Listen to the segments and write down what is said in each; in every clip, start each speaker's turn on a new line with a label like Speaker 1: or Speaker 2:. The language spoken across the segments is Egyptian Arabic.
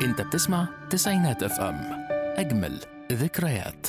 Speaker 1: انت بتسمع تسعينات اف ام اجمل ذكريات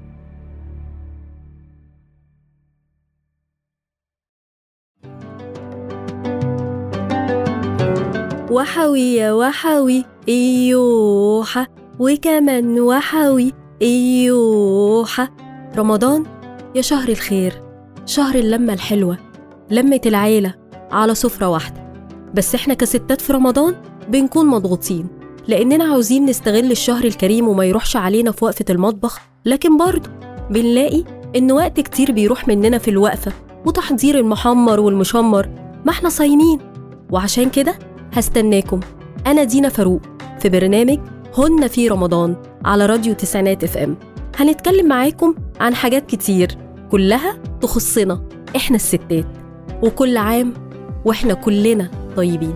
Speaker 2: وحوي يا وحوي ايوحة وكمان وحوي ايوحة رمضان يا شهر الخير شهر اللمة الحلوة لمة العيلة على سفرة واحدة بس احنا كستات في رمضان بنكون مضغوطين لأننا عاوزين نستغل الشهر الكريم وما يروحش علينا في وقفة المطبخ لكن برضه بنلاقي إن وقت كتير بيروح مننا في الوقفة وتحضير المحمر والمشمر ما احنا صايمين وعشان كده هستناكم أنا دينا فاروق في برنامج هن في رمضان على راديو تسعينات اف ام هنتكلم معاكم عن حاجات كتير كلها تخصنا احنا الستات وكل عام واحنا كلنا طيبين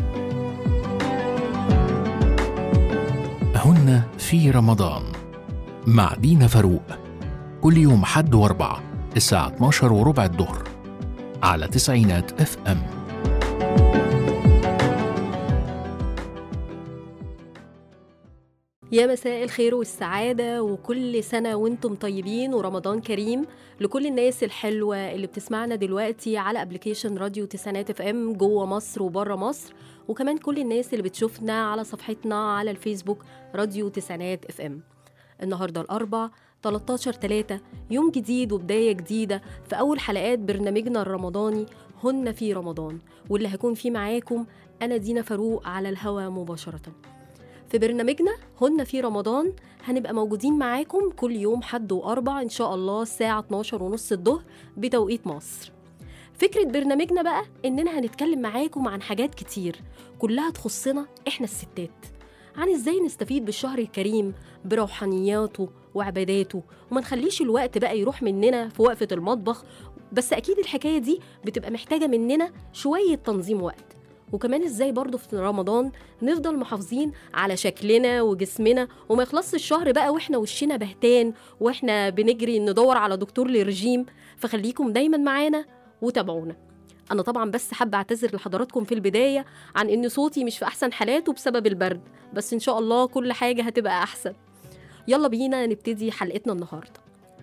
Speaker 1: هن في رمضان مع دينا فاروق كل يوم حد واربع الساعة 12 وربع الظهر على تسعينات اف ام
Speaker 2: يا مساء الخير والسعادة وكل سنة وانتم طيبين ورمضان كريم لكل الناس الحلوة اللي بتسمعنا دلوقتي على ابلكيشن راديو تسعينات اف ام جوه مصر وبره مصر وكمان كل الناس اللي بتشوفنا على صفحتنا على الفيسبوك راديو تسعينات اف ام النهارده الاربع 13 3 يوم جديد وبداية جديدة في أول حلقات برنامجنا الرمضاني هن في رمضان واللي هكون فيه معاكم أنا دينا فاروق على الهوا مباشرةً في برنامجنا هن في رمضان هنبقى موجودين معاكم كل يوم حد وأربع إن شاء الله الساعة 12 ونص الظهر بتوقيت مصر فكرة برنامجنا بقى إننا هنتكلم معاكم عن حاجات كتير كلها تخصنا إحنا الستات عن إزاي نستفيد بالشهر الكريم بروحانياته وعباداته وما نخليش الوقت بقى يروح مننا في وقفة المطبخ بس أكيد الحكاية دي بتبقى محتاجة مننا شوية تنظيم وقت وكمان ازاي برضه في رمضان نفضل محافظين على شكلنا وجسمنا وما يخلصش الشهر بقى واحنا وشنا بهتان واحنا بنجري ندور على دكتور للرجيم فخليكم دايما معانا وتابعونا انا طبعا بس حابه اعتذر لحضراتكم في البدايه عن ان صوتي مش في احسن حالاته بسبب البرد بس ان شاء الله كل حاجه هتبقى احسن يلا بينا نبتدي حلقتنا النهارده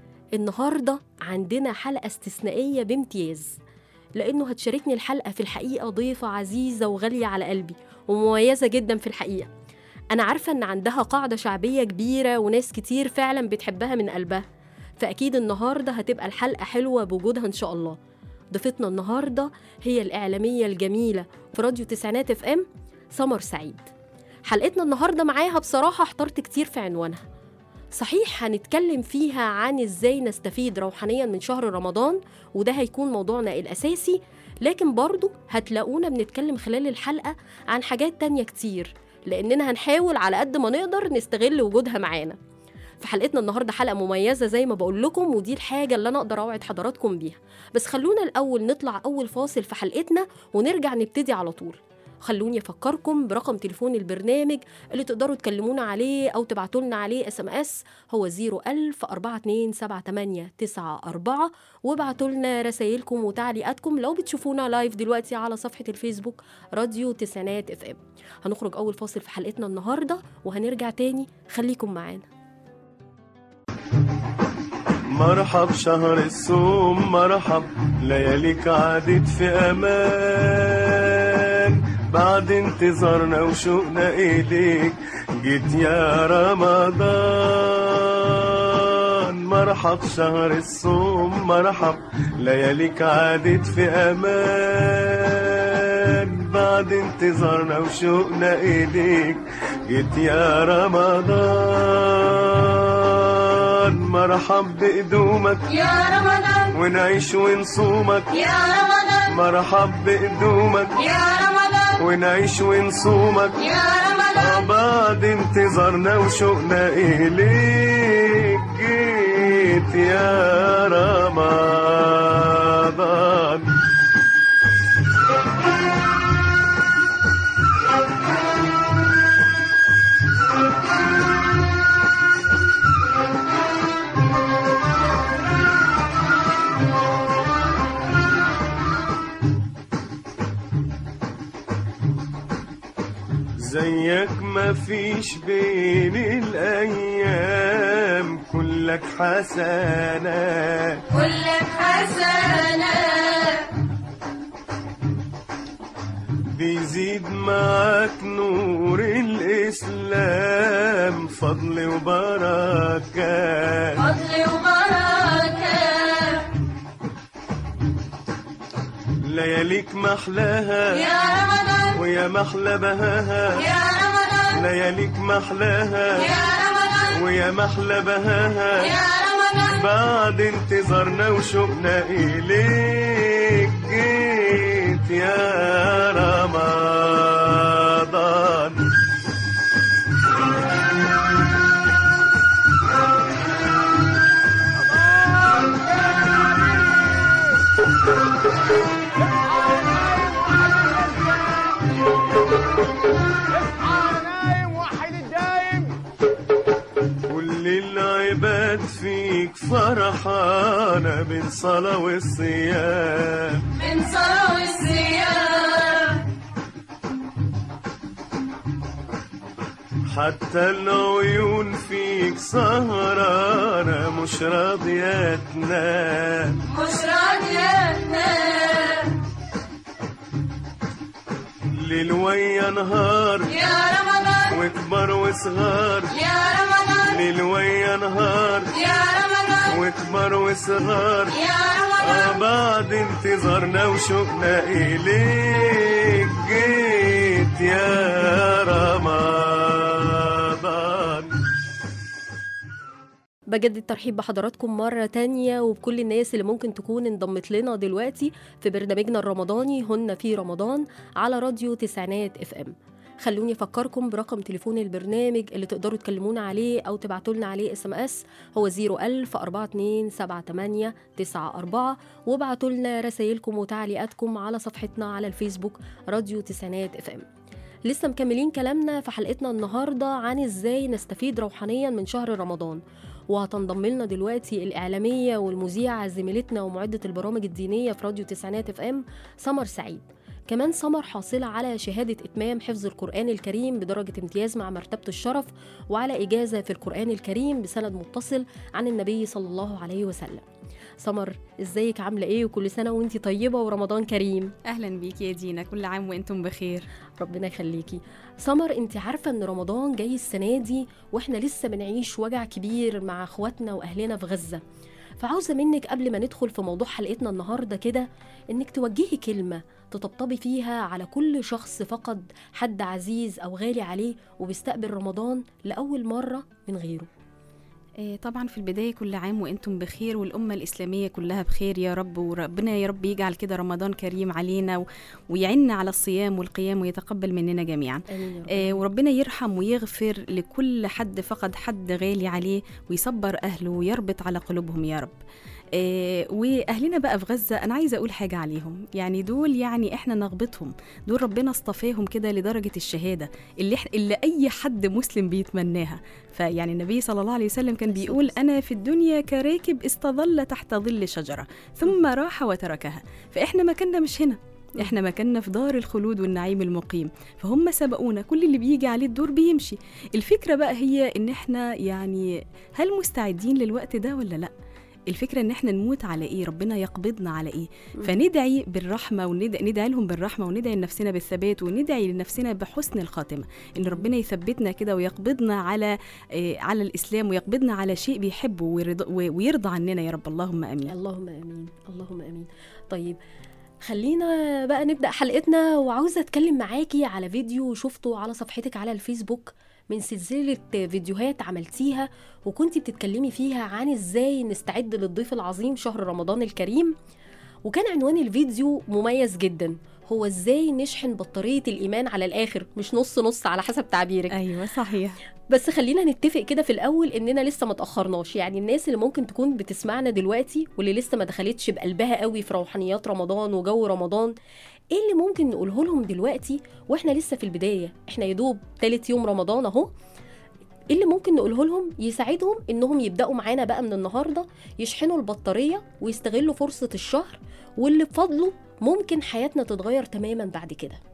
Speaker 2: النهارده عندنا حلقه استثنائيه بامتياز لأنه هتشاركني الحلقة في الحقيقة ضيفة عزيزة وغالية على قلبي ومميزة جدا في الحقيقة أنا عارفة إن عندها قاعدة شعبية كبيرة وناس كتير فعلا بتحبها من قلبها فأكيد النهاردة هتبقى الحلقة حلوة بوجودها إن شاء الله ضيفتنا النهاردة هي الإعلامية الجميلة في راديو تسعينات اف ام سمر سعيد حلقتنا النهاردة معاها بصراحة احترت كتير في عنوانها صحيح هنتكلم فيها عن ازاي نستفيد روحانيا من شهر رمضان وده هيكون موضوعنا الأساسي لكن برضو هتلاقونا بنتكلم خلال الحلقة عن حاجات تانية كتير لأننا هنحاول على قد ما نقدر نستغل وجودها معانا في حلقتنا النهارده حلقه مميزه زي ما بقول لكم ودي الحاجه اللي انا اقدر اوعد حضراتكم بيها بس خلونا الاول نطلع اول فاصل في حلقتنا ونرجع نبتدي على طول خلوني افكركم برقم تليفون البرنامج اللي تقدروا تكلمونا عليه او تبعتوا لنا عليه اس ام اس هو 01000 427894 وابعتوا لنا رسايلكم وتعليقاتكم لو بتشوفونا لايف دلوقتي على صفحه الفيسبوك راديو تسعينات اف ام هنخرج اول فاصل في حلقتنا النهارده وهنرجع تاني خليكم معانا
Speaker 3: مرحب شهر الصوم مرحب لياليك عادت في امان بعد انتظارنا وشوقنا اليك جيت يا رمضان مرحب شهر الصوم مرحب لياليك عادت في امان بعد انتظارنا وشوقنا اليك جيت يا رمضان مرحب بقدومك
Speaker 4: يا رمضان
Speaker 3: ونعيش ونصومك
Speaker 4: يا رمضان
Speaker 3: مرحب بقدومك
Speaker 4: يا رمضان
Speaker 3: ونعيش ونصومك
Speaker 4: يا رمضان
Speaker 3: بعد انتظارنا وشوقنا إليك جيت يا رمضان زي وياك مفيش بين الأيام كلك حسنات
Speaker 4: كلك حسنة
Speaker 3: بيزيد معاك نور الإسلام فضل وبركات
Speaker 4: فضل وبركة
Speaker 3: لياليك محلاها
Speaker 4: يا رمضان
Speaker 3: ويا محلى بهاها
Speaker 4: يا رمضان
Speaker 3: لياليك محلاها
Speaker 4: يا رمضان
Speaker 3: ويا محلى بهاها
Speaker 4: يا رمضان
Speaker 3: بعد انتظارنا وشوقنا إليك جيت يا رمضان
Speaker 5: نايم وحد الدايم
Speaker 3: كل العباد فيك فرحانة بين صلاة والصيام
Speaker 4: من صلاة والصيام
Speaker 3: حتى العيون فيك سهرانة مش راضية تنام
Speaker 4: مش راضية تنام
Speaker 3: ليل ويا نهار
Speaker 4: يا رمضان
Speaker 3: وكبر وصغار
Speaker 4: يا رمضان
Speaker 3: ليل ويا نهار
Speaker 4: يا رمضان
Speaker 3: وكبر وصغار
Speaker 4: يا
Speaker 3: آه
Speaker 4: رمضان
Speaker 3: بعد انتظارنا وشوقنا إليك جيت يا رمضان
Speaker 2: بجدد الترحيب بحضراتكم مرة تانية وبكل الناس اللي ممكن تكون انضمت لنا دلوقتي في برنامجنا الرمضاني هن في رمضان على راديو تسعينات اف ام خلوني افكركم برقم تليفون البرنامج اللي تقدروا تكلمونا عليه او تبعتوا لنا عليه اس ام اس هو 01000 4278 94 وابعتوا لنا رسايلكم وتعليقاتكم على صفحتنا على الفيسبوك راديو تسعينات اف ام لسه مكملين كلامنا في حلقتنا النهارده عن ازاي نستفيد روحانيا من شهر رمضان وهتنضم لنا دلوقتي الإعلامية والمذيعة زميلتنا ومعدة البرامج الدينية في راديو تسعينات اف ام سمر سعيد كمان سمر حاصلة على شهادة إتمام حفظ القرآن الكريم بدرجة امتياز مع مرتبة الشرف وعلى إجازة في القرآن الكريم بسند متصل عن النبي صلى الله عليه وسلم سمر ازيك عاملة ايه وكل سنة وانتي طيبة ورمضان كريم
Speaker 6: اهلا بيكي يا دينا كل عام وانتم بخير
Speaker 2: ربنا يخليكي سمر انت عارفة ان رمضان جاي السنة دي واحنا لسه بنعيش وجع كبير مع اخواتنا واهلنا في غزة فعاوزة منك قبل ما ندخل في موضوع حلقتنا النهاردة كده انك توجهي كلمة تطبطبي فيها على كل شخص فقد حد عزيز او غالي عليه وبيستقبل رمضان لأول مرة من غيره
Speaker 6: آه، طبعا في البداية كل عام وانتم بخير والأمة الإسلامية كلها بخير يا رب وربنا يا رب يجعل كده رمضان كريم علينا و- ويعيننا على الصيام والقيام ويتقبل مننا جميعا
Speaker 2: امين يا رب
Speaker 6: آه، وربنا يرحم ويغفر لكل حد فقد حد غالي عليه ويصبر أهله ويربط على قلوبهم يا رب آه، واهلنا بقى في غزه انا عايزه اقول حاجه عليهم يعني دول يعني احنا نغبطهم دول ربنا اصطفاهم كده لدرجه الشهاده اللي إح- اللي اي حد مسلم بيتمناها فيعني النبي صلى الله عليه وسلم كان بيقول انا في الدنيا كراكب استظل تحت ظل شجره ثم راح وتركها فاحنا مكاننا مش هنا احنا مكاننا في دار الخلود والنعيم المقيم فهم سبقونا كل اللي بيجي عليه الدور بيمشي الفكره بقى هي ان احنا يعني هل مستعدين للوقت ده ولا لا الفكرة ان احنا نموت على ايه ربنا يقبضنا على ايه فندعي بالرحمة وندعي ندعي لهم بالرحمة وندعي لنفسنا بالثبات وندعي لنفسنا بحسن الخاتمة ان ربنا يثبتنا كده ويقبضنا على آه على الاسلام ويقبضنا على شيء بيحبه ويرضى, ويرضى عننا يا رب اللهم امين
Speaker 2: اللهم امين اللهم امين طيب خلينا بقى نبدا حلقتنا وعاوزه اتكلم معاكي على فيديو شفته على صفحتك على الفيسبوك من سلسله فيديوهات عملتيها وكنتي بتتكلمي فيها عن ازاي نستعد للضيف العظيم شهر رمضان الكريم وكان عنوان الفيديو مميز جدا هو ازاي نشحن بطاريه الايمان على الاخر مش نص نص على حسب تعبيرك
Speaker 6: ايوه صحيح
Speaker 2: بس خلينا نتفق كده في الاول اننا لسه ما تاخرناش يعني الناس اللي ممكن تكون بتسمعنا دلوقتي واللي لسه ما دخلتش بقلبها قوي في روحانيات رمضان وجو رمضان ايه اللي ممكن نقوله لهم دلوقتي واحنا لسه في البدايه احنا يدوب تالت يوم رمضان اهو ايه اللي ممكن نقوله لهم يساعدهم انهم يبداوا معانا بقى من النهارده يشحنوا البطاريه ويستغلوا فرصه الشهر واللي بفضله ممكن حياتنا تتغير تماما بعد كده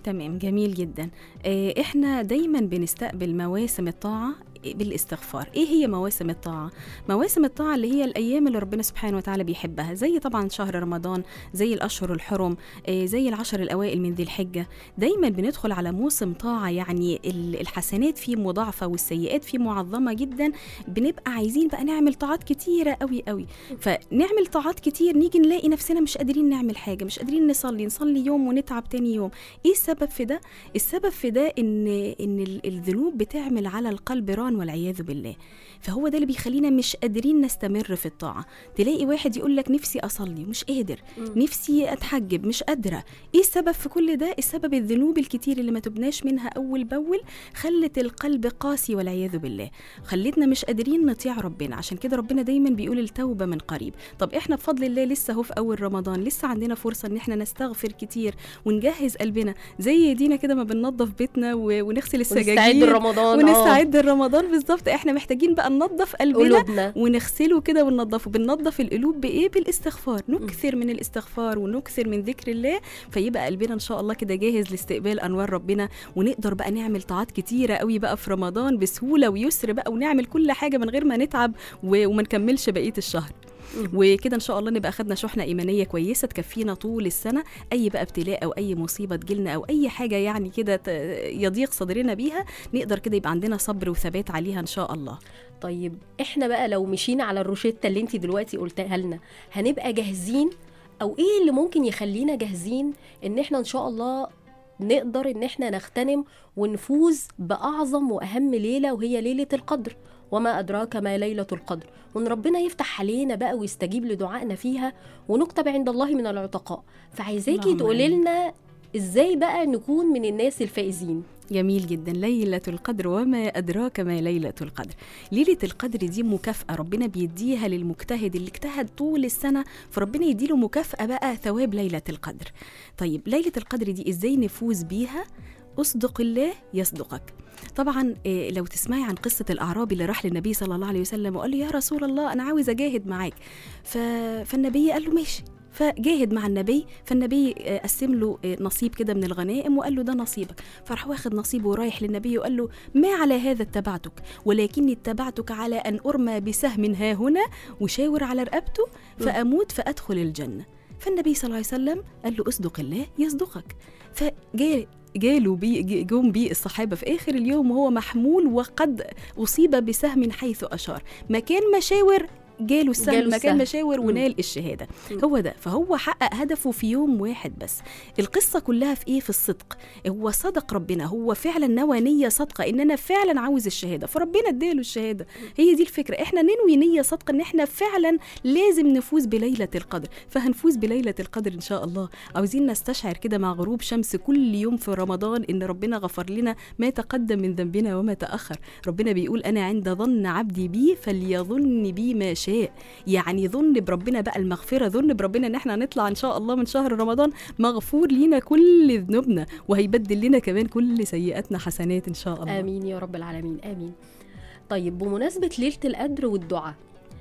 Speaker 6: تمام جميل جدا آه، احنا دايما بنستقبل مواسم الطاعة بالاستغفار ايه هي مواسم الطاعة مواسم الطاعة اللي هي الايام اللي ربنا سبحانه وتعالى بيحبها زي طبعا شهر رمضان زي الاشهر الحرم آه، زي العشر الاوائل من ذي الحجة دايما بندخل على موسم طاعة يعني ال- الحسنات فيه مضاعفة والسيئات فيه معظمة جدا بنبقى عايزين بقى نعمل طاعات كتيرة قوي قوي فنعمل طاعات كتير نيجي نلاقي نفسنا مش قادرين نعمل حاجة مش قادرين نصلي نصلي يوم ونتعب تاني يوم ايه السبب في ده السبب في ده ان ان ال- الذنوب بتعمل على القلب ران والعياذ بالله فهو ده اللي بيخلينا مش قادرين نستمر في الطاعه تلاقي واحد يقول لك نفسي اصلي مش قادر نفسي اتحجب مش قادره ايه السبب في كل ده السبب الذنوب الكتير اللي ما تبناش منها اول باول خلت القلب قاسي والعياذ بالله خلتنا مش قادرين نطيع ربنا عشان كده ربنا دايما بيقول التوبه من قريب طب احنا بفضل الله لسه اهو في اول رمضان لسه عندنا فرصه ان احنا نستغفر كتير ونجهز قلبنا زي دينا كده ما بننظف بيتنا و- ونغسل
Speaker 2: ونستعد
Speaker 6: السجاجيد
Speaker 2: لرمضان آه.
Speaker 6: ونستعد لرمضان بالظبط احنا محتاجين بقى ننظف قلبنا
Speaker 2: قلوبنا
Speaker 6: ونغسله كده وننضفه بننضف القلوب بايه بالاستغفار نكثر من الاستغفار ونكثر من ذكر الله فيبقى قلبنا ان شاء الله كده جاهز لاستقبال انوار ربنا ونقدر بقى نعمل طاعات كتيره قوي بقى في رمضان بسهوله ويسر بقى ونعمل كل حاجه من غير ما نتعب و- وما نكملش بقيه الشهر وكده ان شاء الله نبقى خدنا شحنه ايمانيه كويسه تكفينا طول السنه اي بقى ابتلاء او اي مصيبه تجيلنا او اي حاجه يعني كده ت- يضيق صدرنا بيها نقدر كده يبقى عندنا صبر وثبات عليها ان شاء الله
Speaker 2: طيب احنا بقى لو مشينا على الروشتة اللي انت دلوقتي قلتها لنا هنبقى جاهزين او ايه اللي ممكن يخلينا جاهزين ان احنا ان شاء الله نقدر ان احنا نغتنم ونفوز باعظم واهم ليله وهي ليله القدر وما ادراك ما ليله القدر وان ربنا يفتح علينا بقى ويستجيب لدعائنا فيها ونكتب عند الله من العتقاء فعايزاكي
Speaker 6: اللهم
Speaker 2: تقولي
Speaker 6: آمين.
Speaker 2: لنا ازاي بقى نكون من الناس الفائزين
Speaker 6: جميل جدا ليلة القدر وما أدراك ما ليلة القدر ليلة القدر دي مكافأة ربنا بيديها للمجتهد اللي اجتهد طول السنة فربنا يديله مكافأة بقى ثواب ليلة القدر طيب ليلة القدر دي إزاي نفوز بيها أصدق الله يصدقك طبعا إيه، لو تسمعي عن قصة الأعرابي اللي راح للنبي صلى الله عليه وسلم وقال له يا رسول الله أنا عاوز أجاهد معاك ف... فالنبي قال له ماشي فجاهد مع النبي فالنبي آه، قسم له آه، نصيب كده من الغنائم وقال له ده نصيبك فراح واخد نصيبه ورايح للنبي وقال له ما على هذا اتبعتك ولكني اتبعتك على أن أرمى بسهم ها هنا وشاور على رقبته فأموت فأدخل الجنة فالنبي صلى الله عليه وسلم قال له اصدق الله يصدقك فجاء جاله بي ج- جم بيه الصحابه في اخر اليوم وهو محمول وقد اصيب بسهم حيث اشار مكان مشاور جاله السهم
Speaker 2: جاله
Speaker 6: مكان
Speaker 2: السهم.
Speaker 6: مشاور
Speaker 2: مم.
Speaker 6: ونال الشهاده
Speaker 2: مم.
Speaker 6: هو ده فهو حقق هدفه في يوم واحد بس القصه كلها في ايه في الصدق هو صدق ربنا هو فعلا نوى نيه صادقه ان انا فعلا عاوز الشهاده فربنا اداله الشهاده هي دي الفكره احنا ننوي نيه صادقه ان احنا فعلا لازم نفوز بليله القدر فهنفوز بليله القدر ان شاء الله عاوزين نستشعر كده مع غروب شمس كل يوم في رمضان ان ربنا غفر لنا ما تقدم من ذنبنا وما تاخر ربنا بيقول انا عند ظن عبدي بي فليظن بي ما شاء يعني ظن بربنا بقى المغفره ظن بربنا ان احنا هنطلع ان شاء الله من شهر رمضان مغفور لينا كل ذنوبنا وهيبدل لنا كمان كل سيئاتنا حسنات ان شاء الله
Speaker 2: امين يا رب العالمين امين طيب بمناسبه ليله القدر والدعاء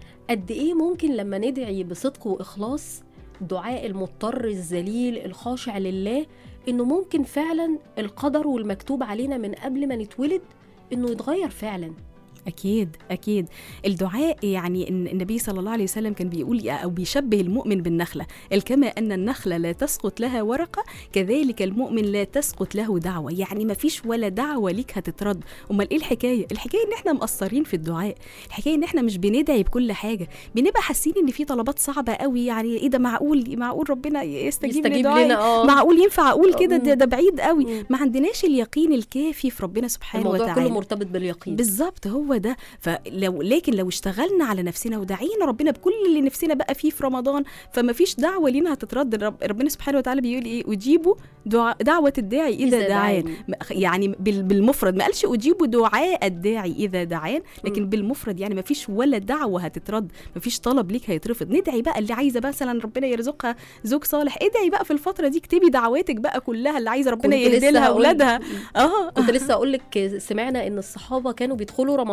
Speaker 2: قد ايه ممكن لما ندعي بصدق واخلاص دعاء المضطر الذليل الخاشع لله انه ممكن فعلا القدر والمكتوب علينا من قبل ما نتولد انه يتغير فعلا
Speaker 6: أكيد أكيد الدعاء يعني إن النبي صلى الله عليه وسلم كان بيقول أو بيشبه المؤمن بالنخلة قال كما أن النخلة لا تسقط لها ورقة كذلك المؤمن لا تسقط له دعوة يعني ما فيش ولا دعوة ليك هتترد أمال إيه الحكاية الحكاية إن إحنا مقصرين في الدعاء الحكاية إن إحنا مش بندعي بكل حاجة بنبقى حاسين إن في طلبات صعبة قوي يعني إيه ده معقول معقول ربنا يستجيب,
Speaker 2: يستجيب
Speaker 6: لدعائي
Speaker 2: لنا اه
Speaker 6: معقول ينفع أقول كده ده,
Speaker 2: مم.
Speaker 6: ده بعيد قوي
Speaker 2: مم.
Speaker 6: ما عندناش اليقين الكافي في ربنا سبحانه
Speaker 2: الموضوع
Speaker 6: وتعالى
Speaker 2: كله مرتبط باليقين
Speaker 6: بالظبط هو ده فلو لكن لو اشتغلنا على نفسنا ودعينا ربنا بكل اللي نفسنا بقى فيه في رمضان فما فيش دعوه لينا هتترد رب ربنا سبحانه وتعالى بيقول ايه اجيبوا دعاء دعوه الداعي اذا,
Speaker 2: إذا
Speaker 6: دعان
Speaker 2: دعان.
Speaker 6: م- يعني بال- بالمفرد ما قالش اجيبوا دعاء الداعي اذا دعان لكن
Speaker 2: مم.
Speaker 6: بالمفرد يعني ما فيش ولا دعوه هتترد ما فيش طلب ليك هيترفض ندعي بقى اللي عايزه مثلا ربنا يرزقها زوج صالح ادعي بقى في الفتره دي اكتبي دعواتك بقى كلها اللي عايزه ربنا
Speaker 2: كنت
Speaker 6: يهدي
Speaker 2: لسه
Speaker 6: لها
Speaker 2: هقول-
Speaker 6: اولادها اه
Speaker 2: كنت لسه اقول لك سمعنا ان الصحابه كانوا بيدخلوا رمضان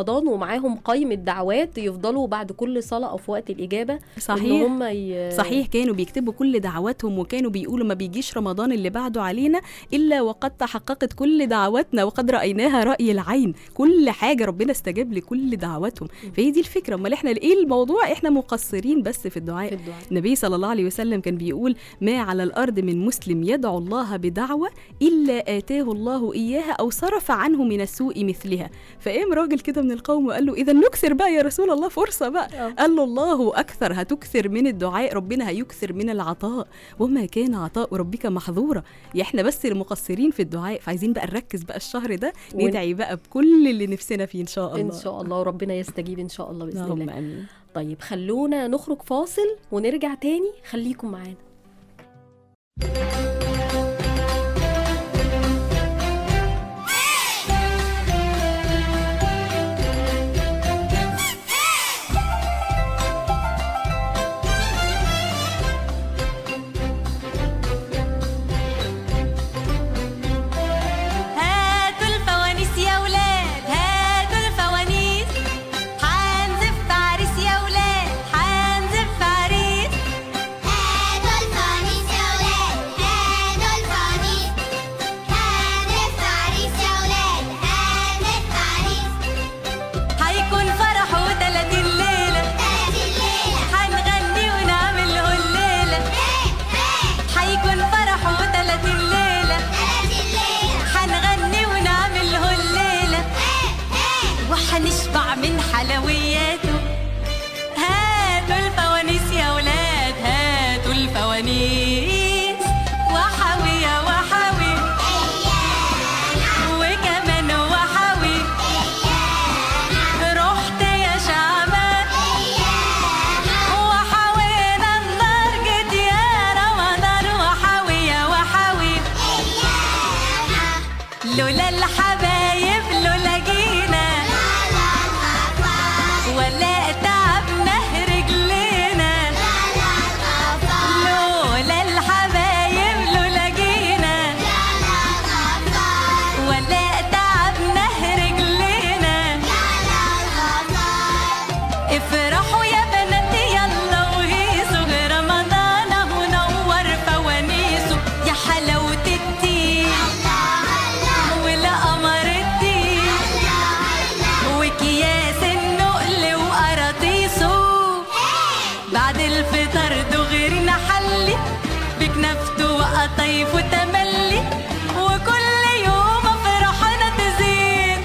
Speaker 2: رمضان ومعاهم قائمه دعوات يفضلوا بعد كل صلاه او في وقت الاجابه ان
Speaker 6: صحيح
Speaker 2: هم ي...
Speaker 6: صحيح كانوا بيكتبوا كل دعواتهم وكانوا بيقولوا ما بيجيش رمضان اللي بعده علينا الا وقد تحققت كل دعواتنا وقد رايناها راي العين كل حاجه ربنا استجاب لكل دعواتهم فهي دي الفكره امال احنا ايه الموضوع احنا مقصرين بس في
Speaker 2: في
Speaker 6: الدعاء
Speaker 2: الدعاء
Speaker 6: النبي صلى الله عليه وسلم كان بيقول ما على الارض من مسلم يدعو الله بدعوه الا اتاه الله اياها او صرف عنه من السوء مثلها فقام راجل كده من القوم وقال له اذا نكثر بقى يا رسول الله فرصه بقى
Speaker 2: آه.
Speaker 6: قال له الله اكثر هتكثر من الدعاء ربنا هيكثر من العطاء وما كان عطاء ربك محظورا يا احنا بس المقصرين في الدعاء فعايزين بقى نركز بقى الشهر ده
Speaker 2: ون-
Speaker 6: ندعي بقى بكل اللي نفسنا فيه ان شاء الله
Speaker 2: ان شاء الله وربنا يستجيب ان شاء الله باذن
Speaker 6: اللهم
Speaker 2: الله
Speaker 6: امين
Speaker 2: طيب خلونا نخرج فاصل ونرجع تاني خليكم معانا
Speaker 4: هاتوا الفوانيس يا ولاد هاتوا الفوانيس حنزف عريس يا ولاد حنزف عريس
Speaker 7: هاتوا الفوانيس يا ولاد هاتوا الفوانيس هانف عريس يا ولاد هانف عريس
Speaker 4: هيكون فرحه تلاتين ليلة
Speaker 7: تلاتين ليلة
Speaker 4: هنغني ونعمل له الليلة هيكون فرحه تلاتين ليلة
Speaker 7: تلاتين ليلة
Speaker 4: هنغني ونعمل له الليلة وحنشبع من حلوياته هاتوا الفوانيس يا ولاد هاتوا الفوانيس وحوي يا وحوي وكمان وحوي رحت يا شعبان وحوينا النار جيت يا رمضان وحوي يا وحوي لولا الحبايب لولا جينا ولا تعبنا رجلينا لولا الحبايب لولا جينا ولا تعبنا رجلينا افرحوا يا بنات يلا وهيصوا رمضان اهو نور فوانيسه يا حلاوة الدين ولا قمر الدين وكياس النقل وقراطيسه بعد الفطر دغري نحلي بكنافته وقطايف وتملي وكل يوم فرحنا تزيد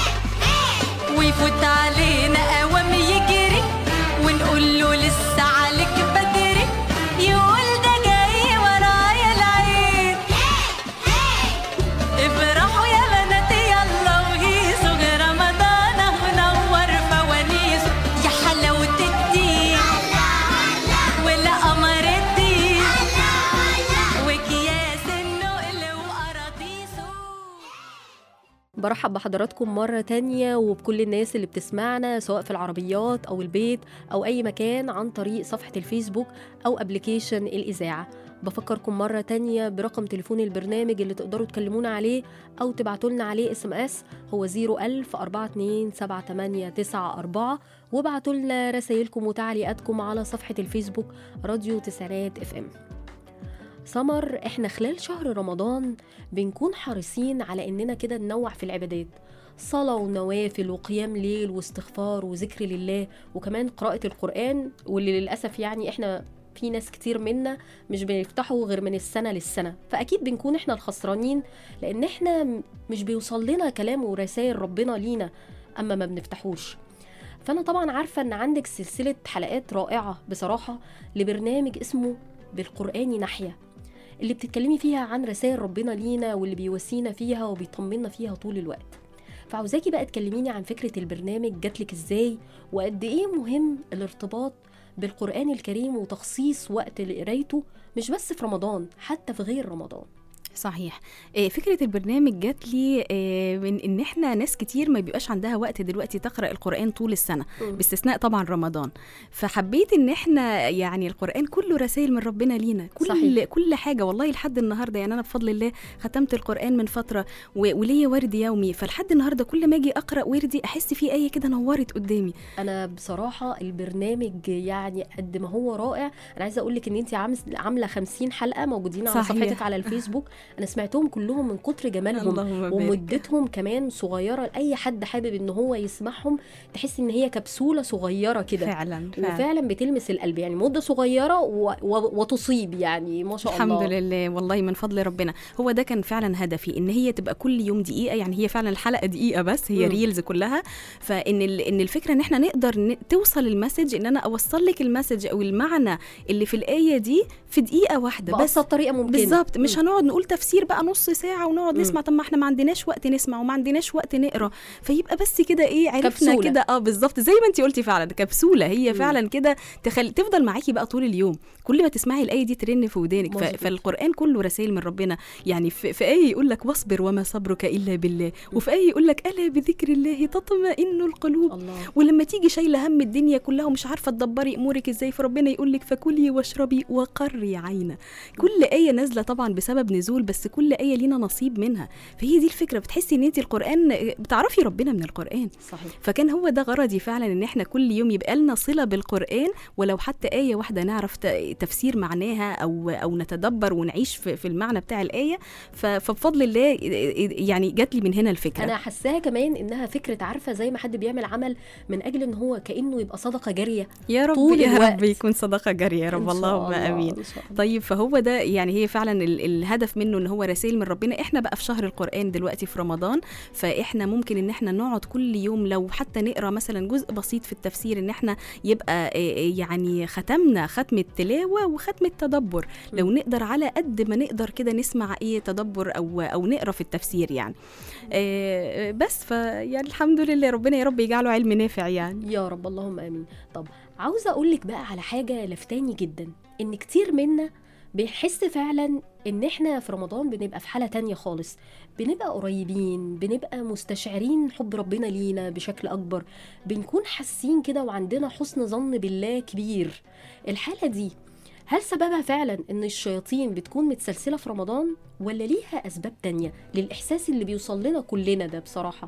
Speaker 4: ويفوت علينا قوام يجري ونقول له لسه عليك بدري يقول ده جاي ورايا العيد افرحوا يا بنات يلا وهيصوا رمضان اهو نور فوانيسه يا حلاوة الدين ولا قمر الدين وكياس النقل وقراطيسه
Speaker 2: برحب بحضراتكم مرة تانية وبكل الناس اللي بتسمعنا سواء في العربيات أو البيت أو أي مكان عن طريق صفحة الفيسبوك أو أبليكيشن الإذاعة بفكركم مرة تانية برقم تليفون البرنامج اللي تقدروا تكلمونا عليه أو تبعتوا لنا عليه اس ام اس هو 01000 427 وابعتوا لنا رسايلكم وتعليقاتكم على صفحة الفيسبوك راديو تسعينات اف ام سمر احنا خلال شهر رمضان بنكون حريصين على اننا كده ننوع في العبادات صلاة ونوافل وقيام ليل واستغفار وذكر لله وكمان قراءة القرآن واللي للأسف يعني احنا في ناس كتير منا مش بنفتحه غير من السنة للسنة فأكيد بنكون احنا الخسرانين لأن احنا م- مش بيوصل لنا كلام ورسائل ربنا لينا أما ما بنفتحوش فأنا طبعا عارفة إن عندك سلسلة حلقات رائعة بصراحة لبرنامج اسمه بالقرآن ناحية اللي بتتكلمي فيها عن رسائل ربنا لينا واللي بيواسينا فيها وبيطمنا فيها طول الوقت فعاوزاكي بقى تكلميني عن فكرة البرنامج جاتلك ازاي وقد ايه مهم الارتباط بالقرآن الكريم وتخصيص وقت لقرايته مش بس في رمضان حتى في غير رمضان
Speaker 6: صحيح آه، فكرة البرنامج جات لي آه، من ان احنا ناس كتير ما بيبقاش عندها وقت دلوقتي تقرأ القرآن طول السنة
Speaker 2: مم.
Speaker 6: باستثناء طبعا رمضان فحبيت ان احنا يعني القرآن كله رسائل من ربنا لينا كل
Speaker 2: صحيح.
Speaker 6: كل حاجة والله لحد النهاردة يعني انا بفضل الله ختمت القرآن من فترة و- وليا ورد يومي فلحد النهاردة كل ما اجي اقرأ وردي احس في آية كده نورت قدامي
Speaker 2: انا بصراحه البرنامج يعني قد ما هو رائع انا عايزه اقول لك ان انت عامله 50 حلقه موجودين على
Speaker 6: صحيح.
Speaker 2: صفحتك على الفيسبوك انا سمعتهم كلهم من كتر جمالهم
Speaker 6: اللهم بارك.
Speaker 2: ومدتهم كمان صغيره لاي حد حابب ان هو يسمعهم تحس ان هي كبسوله صغيره كده
Speaker 6: فعلا فعلا
Speaker 2: وفعلا بتلمس القلب يعني مده صغيره و... و... وتصيب يعني ما شاء
Speaker 6: الحمد
Speaker 2: الله
Speaker 6: لله والله من فضل ربنا هو ده كان فعلا هدفي ان هي تبقى كل يوم دقيقه يعني هي فعلا الحلقه دقيقه بس هي
Speaker 2: مم.
Speaker 6: ريلز كلها فان ال- ان الفكره ان احنا نقدر ن- توصل المسج ان انا اوصل لك المسج او المعنى اللي في الايه دي في دقيقه واحده بس
Speaker 2: بأبسط طريقه ممكنه
Speaker 6: بالظبط مش
Speaker 2: مم.
Speaker 6: هنقعد نقول تفسير بقى نص ساعه ونقعد
Speaker 2: مم.
Speaker 6: نسمع طب ما احنا ما عندناش وقت نسمع وما عندناش وقت نقرا فيبقى بس كده ايه عرفنا
Speaker 2: كبسولة.
Speaker 6: كده اه بالظبط زي ما انت قلتي فعلا كبسوله هي
Speaker 2: مم.
Speaker 6: فعلا كده تخل... تفضل معاكي بقى طول اليوم كل ما تسمعي الايه دي ترن في ودانك ف...
Speaker 2: مظبوط.
Speaker 6: فالقران كله رسائل من ربنا يعني في, في ايه يقول لك واصبر وما صبرك الا بالله وفي ايه يقول لك الا بذكر الله تطمئن القلوب
Speaker 2: الله
Speaker 6: ولما تيجي شايله هم الدنيا كلها ومش عارفه تدبري امورك ازاي فربنا يقول لك فكلي واشربي وقري عينا كل ايه نازله طبعا بسبب نزول بس كل ايه لينا نصيب منها فهي دي الفكره بتحسي ان انت القران بتعرفي ربنا من القران
Speaker 2: صحيح
Speaker 6: فكان هو ده غرضي فعلا ان احنا كل يوم يبقى لنا صله بالقران ولو حتى ايه واحده نعرف ت- تفسير معناها او او نتدبر ونعيش في, في المعنى بتاع الايه ف- فبفضل الله يعني جات لي من هنا الفكره
Speaker 2: انا حاساها كمان انها فكره عارفه زي ما حد بيعمل عمل من اجل ان هو كانه يبقى صدقه جاريه
Speaker 6: يا رب
Speaker 2: طول
Speaker 6: يا
Speaker 2: الوقت.
Speaker 6: رب يكون صدقه جاريه يا رب
Speaker 2: إن شاء
Speaker 6: اللهم
Speaker 2: الله،
Speaker 6: امين
Speaker 2: إن شاء الله.
Speaker 6: طيب فهو ده يعني هي فعلا ال- الهدف منه ان هو رسائل من ربنا احنا بقى في شهر القران دلوقتي في رمضان فاحنا ممكن ان احنا نقعد كل يوم لو حتى نقرا مثلا جزء بسيط في التفسير ان احنا يبقى آه، آه، يعني ختمنا ختم التلاوه وختم التدبر لو نقدر على قد ما نقدر كده نسمع ايه تدبر او او نقرا في التفسير يعني آه، بس فيعني الحمد لله ربنا يا رب يجعله علم نافع يعني
Speaker 2: يا رب اللهم امين طب عاوزه اقول لك بقى على حاجه لفتاني جدا ان كتير منا بيحس فعلا ان احنا في رمضان بنبقى في حاله تانية خالص بنبقى قريبين بنبقى مستشعرين حب ربنا لينا بشكل اكبر بنكون حاسين كده وعندنا حسن ظن بالله كبير الحاله دي هل سببها فعلا ان الشياطين بتكون متسلسله في رمضان ولا ليها اسباب تانية للاحساس اللي بيوصل لنا كلنا ده بصراحه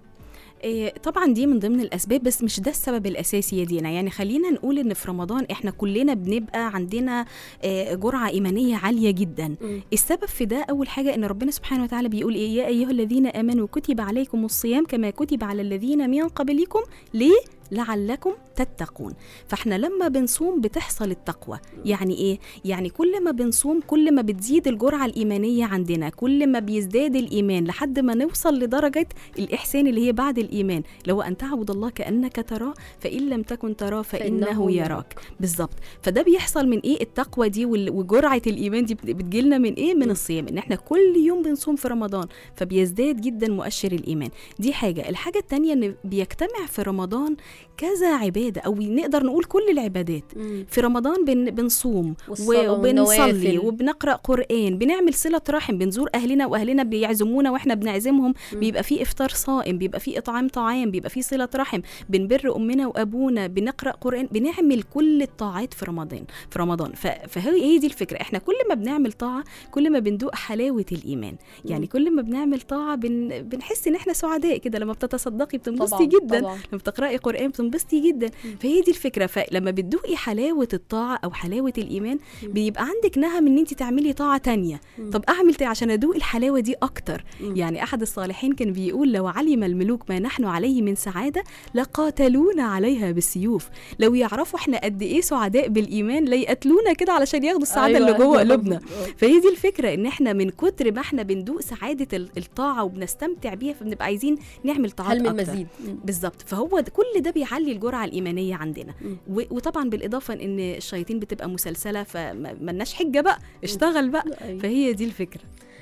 Speaker 6: إيه، طبعا دي من ضمن الاسباب بس مش ده السبب الاساسي يا دينا يعني خلينا نقول ان في رمضان احنا كلنا بنبقى عندنا آه، جرعه ايمانيه عاليه جدا
Speaker 2: مم.
Speaker 6: السبب في ده اول حاجه ان ربنا سبحانه وتعالى بيقول ايه يا ايها الذين امنوا كتب عليكم الصيام كما كتب على الذين من قبلكم ليه لعلكم تتقون فاحنا لما بنصوم بتحصل التقوى يعني ايه يعني كل ما بنصوم كل ما بتزيد الجرعه الايمانيه عندنا كل ما بيزداد الايمان لحد ما نوصل لدرجه الاحسان اللي هي بعد الايمان لو ان تعبد الله كانك تراه فان لم تكن تراه فانه,
Speaker 2: فإنه
Speaker 6: يراك بالظبط فده بيحصل من ايه التقوى دي وال- وجرعه الايمان دي بت- بتجيلنا من ايه من الصيام ان احنا كل يوم بنصوم في رمضان فبيزداد جدا مؤشر الايمان دي حاجه الحاجه التانية ان بيجتمع في رمضان كذا عباده او نقدر نقول كل العبادات
Speaker 2: مم.
Speaker 6: في رمضان بن بنصوم
Speaker 2: والصلاة
Speaker 6: وبنصلي
Speaker 2: والنوافل.
Speaker 6: وبنقرا قران بنعمل صله رحم بنزور اهلنا واهلنا بيعزمونا واحنا بنعزمهم بيبقى في افطار صائم بيبقى في اطعام طعام بيبقى في صله رحم بنبر امنا وابونا بنقرا قران بنعمل كل الطاعات في رمضان في رمضان ف- فهي هي دي الفكره احنا كل ما بنعمل طاعه كل ما بندوق حلاوه الايمان يعني كل ما بنعمل طاعه بن بنحس ان احنا سعداء كده لما بتتصدقي بتنبسطي
Speaker 2: طبعاً،
Speaker 6: جدا
Speaker 2: طبعاً.
Speaker 6: لما بتقراي قران بتنبسطي جدا فهي دي الفكره فلما بتدوقي حلاوه الطاعه او حلاوه الايمان بيبقى عندك نهم ان انت تعملي طاعه تانية طب اعمل ايه عشان ادوق الحلاوه دي اكتر يعني احد الصالحين كان بيقول لو علم الملوك ما نحن عليه من سعاده لقاتلونا عليها بالسيوف لو يعرفوا احنا قد ايه سعداء بالايمان لا يقتلونا كده علشان ياخدوا السعاده
Speaker 2: أيوة،
Speaker 6: اللي جوه
Speaker 2: أيوة،
Speaker 6: قلوبنا
Speaker 2: مظبوط.
Speaker 6: فهي دي الفكره ان احنا من كتر ما احنا بندوق سعاده ال- الطاعه وبنستمتع بيها فبنبقى عايزين نعمل طاعات
Speaker 2: هل من
Speaker 6: اكتر
Speaker 2: مزيد مم.
Speaker 6: بالظبط فهو ده كل ده بيعلي الجرعه الايمانيه عندنا
Speaker 2: مم.
Speaker 6: و- وطبعا بالاضافه ان الشياطين بتبقى مسلسله فملناش حجه بقى اشتغل بقى
Speaker 2: أيوة.
Speaker 6: فهي دي الفكره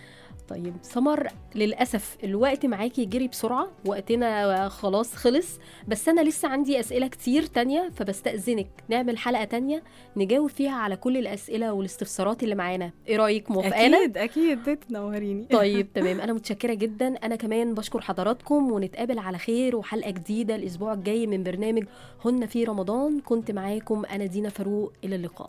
Speaker 2: طيب سمر للأسف الوقت معاكي جري بسرعة وقتنا خلاص خلص بس أنا لسه عندي أسئلة كتير تانية فبستأذنك نعمل حلقة تانية نجاوب فيها على كل الأسئلة والاستفسارات اللي معانا إيه رأيك موافقانا؟
Speaker 6: اكيد اكيد تنوريني
Speaker 2: طيب تمام انا متشكره جدا انا كمان بشكر حضراتكم ونتقابل على خير وحلقه جديده الاسبوع الجاي من برنامج هن في رمضان كنت معاكم انا دينا فاروق الى اللقاء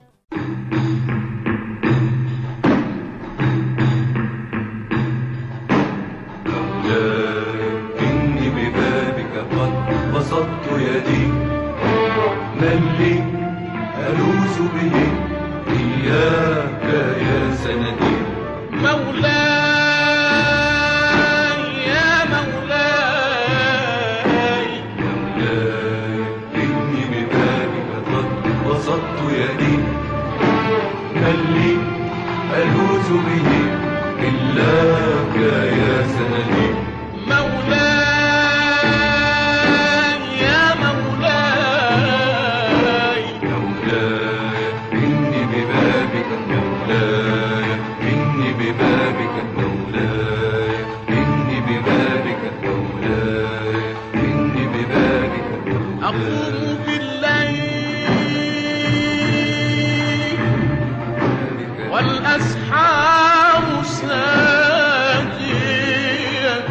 Speaker 3: إني ببابك قد بسطت يدي من لي ألوذ به إياك يا سندي
Speaker 5: مولاي يا مولاي
Speaker 3: مولاي إني ببابك قد بسطت يدي من لي ألوذ به إلاك يا سندي
Speaker 5: مولاي يا مولاي
Speaker 3: مولاي إني ببابك مولاي إني ببابك مولاي إني ببابك مولاي إني ببابك مولاي
Speaker 5: أقوم بالليل والأسحار ساجية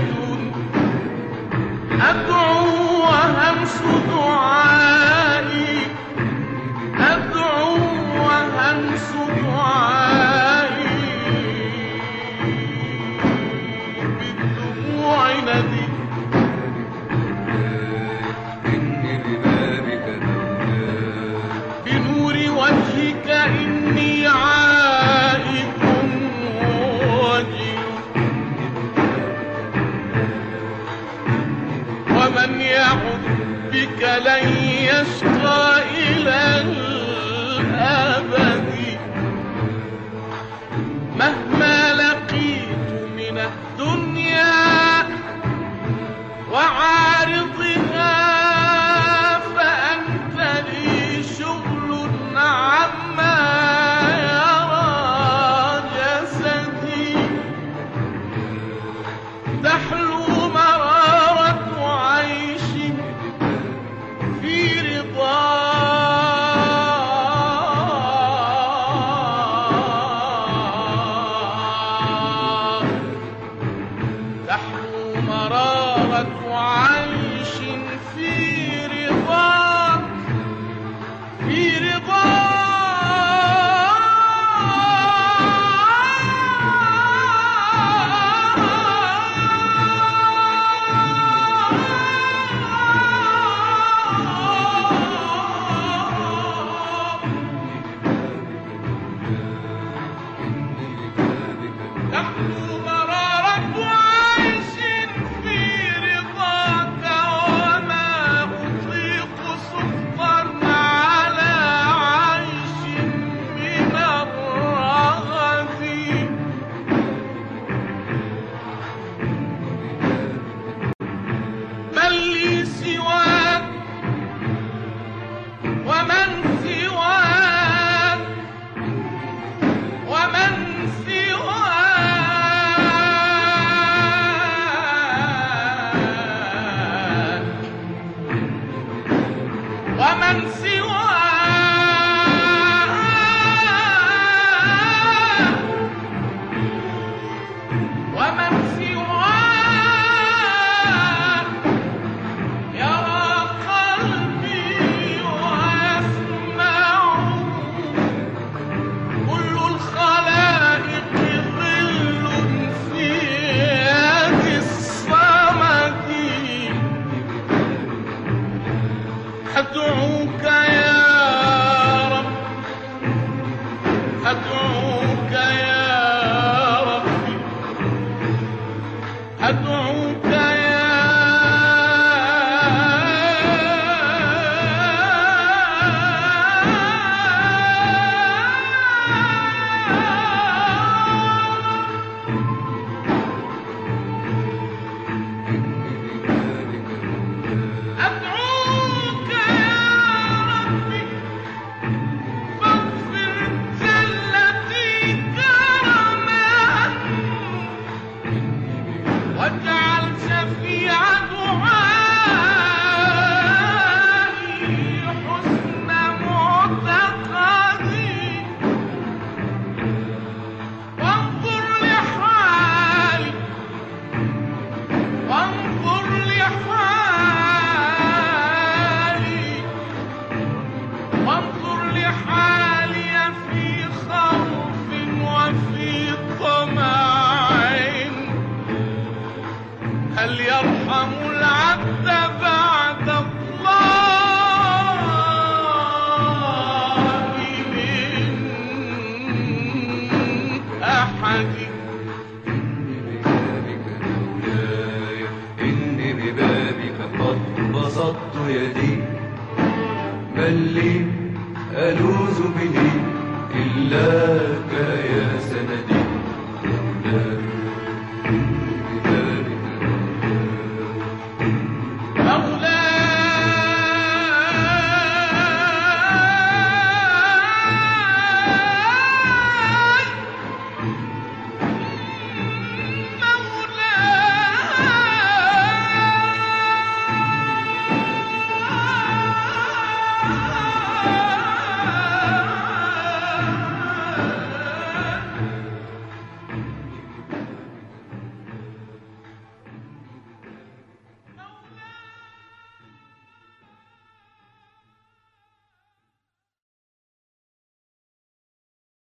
Speaker 5: أدعو وهمس دعائي أدعو وهمس دعائي بالدموع ندي
Speaker 3: إني ببابك مولاي
Speaker 5: بنور وجهك إني عائد وجل ومن يعد بك لن يشقى إلى الأبد مهما لقيت من الدنيا وعارضها فأنت لي شغل عما يرى جسدي تحلو مرارة عيش في رضا تحلو مرارة عيش في رضا في رضا تحلو مرارة عيش في رضاك وما أطيق سخطا على عيش من الرغد من لي سواك ومن سواك ومن سواك ومن سواك ومن سواك يرى قلبي ويسمع كل الخلائق ظل في يد الصمد أدعوك يا رب أدعوك يا ربي أدعوك يا أدعوك يا
Speaker 3: قد بسطت يدي من لي ألوذ به إلاك يا سندي مولاي